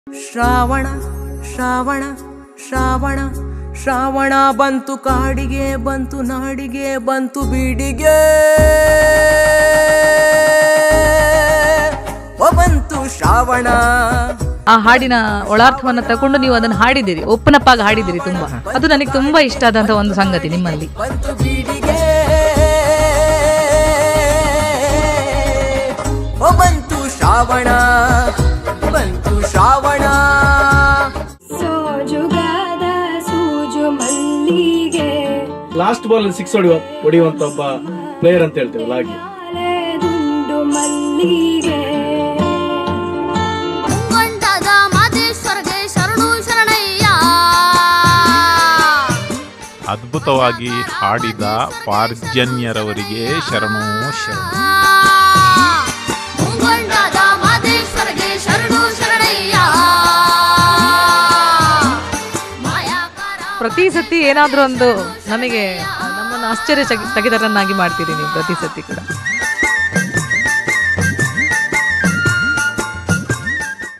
ಶ್ರಾವಣ ಶ್ರಾವಣ ಶ್ರಾವಣ ಶ್ರಾವಣ ಬಂತು ಕಾಡಿಗೆ ಬಂತು ನಾಡಿಗೆ ಬಂತು ಬೀಡಿಗೆ ಓ ಬಂತು ಶ್ರಾವಣ ಆ ಹಾಡಿನ ಒಳಾರ್ಥವನ್ನ ತಗೊಂಡು ನೀವು ಅದನ್ನು ಹಾಡಿದಿರಿ ಒಪ್ಪನಪ್ಪಾಗಿ ಹಾಡಿದಿರಿ ತುಂಬಾ ಅದು ನನಗೆ ತುಂಬಾ ಇಷ್ಟ ಆದಂತ ಒಂದು ಸಂಗತಿ ನಿಮ್ಮಲ್ಲಿ ಬಂತು ಬೀಡಿಗೆ ಓ ಬಂತು ಶ್ರಾವಣ ಬಂತು ಶ್ರಾವಣ ಸೋಜುಗಾದ ಸೂಜು ಮಲ್ಲಿಗೆ ಲಾಸ್ಟ್ ಬಾಲ್ ಸಿಕ್ಸ್ ಹೊಡೆಯುವ ಹೊಡೆಯುವಂತ ಒಬ್ಬ ಪ್ಲೇಯರ್ ಅಂತ ಹೇಳ್ತೇವಲ್ಲ ಹಾಗೆ ದುಂಡು ಮಲ್ಲಿಗೆ ಮುಂಗಂಡದ ಮಾದೇಶ್ವರಗೆ ಶರಣು ಶರಣಯ್ಯ ಅದ್ಭುತವಾಗಿ ಹಾಡಿದ ಪಾರ್ಜನ್ಯರವರಿಗೆ ಶರಣು ಶರಣು ಮುಂಗಂಡದ ಮಾದೇಶ್ವರಗೆ ಶರಣು ಶರಣಯ್ಯ ಮಾಯಾಕಾರ ಪ್ರತಿ ಸತಿ ಏನಾದ್ರೂ ಒಂದು ನಮಗೆ ನಮ್ಮನ್ನು ಆಶ್ಚರ್ಯ ಚಕಿತರನ್ನಾಗಿ ಮಾಡ್ತೀರಿ ನೀವು ಪ್ರತಿ ಸತಿ ಕೂಡ